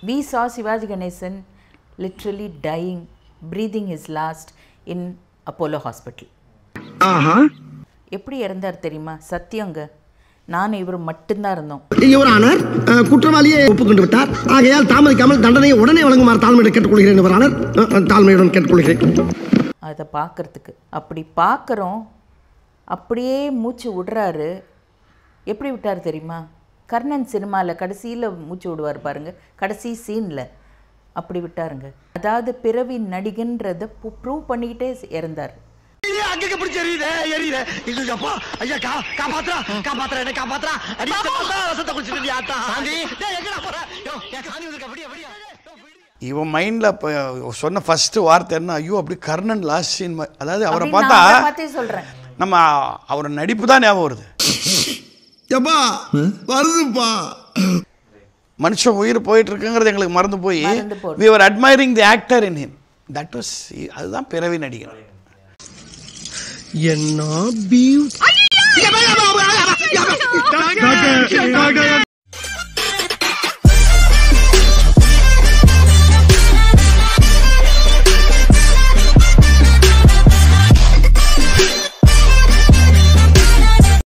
we saw Sivaji Ganesan literally dying, breathing his last in Apollo Hospital. எப்படி இறந்தார் தெரியுமா சத்தியங்க நானும் இவர் மட்டும்தான் இருந்தோம் யுவர் ஆனர் அஹ், குற்றவாளியை ஒப்புக்கொண்டு விட்டார் ஆகையால் தாமதிக்காமல் தண்டனையை உடனே வழங்குமாறு தாழ்மையுடன் கேட்டுக்கொள்கிறேன் யுவர் ஆனர் அஹ், அஹ், தாழ்மையுடன் கேட்டுக்கொள்கிறேன் அதை பார்க்கறதுக்கு அப்படி பார்க்குறோம் அப்படியே மூச்சு விடுறாரு எப்படி விட்டார் தெரியுமா கர்ணன் சினிமாவில் கடைசியில் மூச்சு விடுவார் பாருங்க கடைசி சீனில் அப்படி விட்டாருங்க அதாவது பிறவி நடிகன்றதை ப்ரூவ் பண்ணிக்கிட்டே இறந்தார் அங்க பிடிச்ச எரியுதே எரியுதே இது அப்பா ஐயா கா காப்பாத்துறா காப்பாத்துறா என்ன காப்பாத்துறா அடி ரசத்தை குடிச்சிட்டு ஆத்தா டேய் எங்கடா போற யோ என் காணி வந்து அப்படியே அப்படியே இவன் மைண்டில் இப்போ சொன்ன ஃபர்ஸ்ட் வார்த்தை என்ன ஐயோ அப்படி கர்ணன் லாஸ்ட் சீன் அதாவது அவரை அப்படின்னு பார்த்தா நான் அவரை பார்த்தே சொல்கிறேன் நம்ம அவர் நடிப்பு தான் ஞாபகம் வருது எப்பா வருதுப்பா மனுஷன் உயிர் போயிட்டு இருக்குங்கிறது எங்களுக்கு மறந்து போய் மறந்து போகுது. we were admiring the actor in him that was அதுதான் பிறவி நடிகர் என்ன பியூ